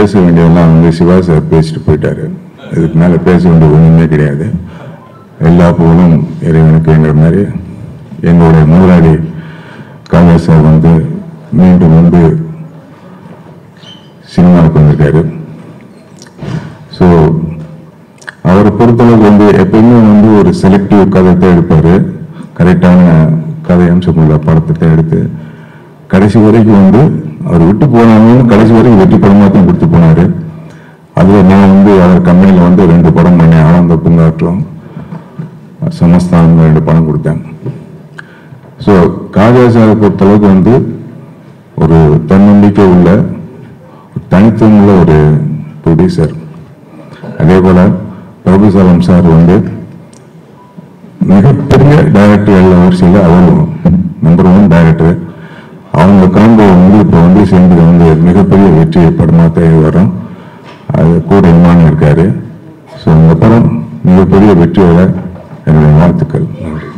பேச வேண்டியதெல்லாம் வந்து சிவா சார் பேசிட்டு போயிட்டாரு இதுக்கு மேலே பேச வேண்டிய ஒன்றுமே கிடையாது எல்லா புகழும் இறைவனுக்குங்கிற மாதிரி எங்களுடைய முதலாளி காங்கிரஸ் சார் வந்து மீண்டும் வந்து சினிமாவுக்கு வந்திருக்காரு ஸோ அவரை பொறுத்தளவுக்கு வந்து எப்பயுமே வந்து ஒரு செலக்டிவ் கதை தான் எடுப்பார் கரெக்டான கதை அம்சம் உள்ள படத்தை தான் எடுத்து கடைசி வரைக்கும் வந்து அவர் விட்டு போனாலும் கடைசி வரைக்கும் வெற்றி படமாக தான் கொடுத்து போனார் அதில் நான் வந்து அவர் கம்பெனியில் வந்து ரெண்டு படம் பண்ணேன் ஆனந்த பூங்காற்றம் சமஸ்தானம் ரெண்டு படம் கொடுத்தேன் ஸோ காஜாசாரை பொறுத்தளவுக்கு வந்து ஒரு தன்னம்பிக்கை உள்ள தனித்துவம் உள்ள ஒரு ப்ரொடியூசர் அதே போல பிரபுசாலம் சார் வந்து மிகப்பெரிய டைரக்டர்கள் வரிசையில் அவரும் நம்பர் ஒன் டைரக்டர் அவங்க காம்போ வந்து இப்போ வந்து சேர்ந்து வந்து மிகப்பெரிய வெற்றி படமாக தேவை வரும் அது கூட இமான் இருக்காரு ஸோ இந்த படம் மிகப்பெரிய வெற்றியோட என்னுடைய வாழ்த்துக்கள் நன்றி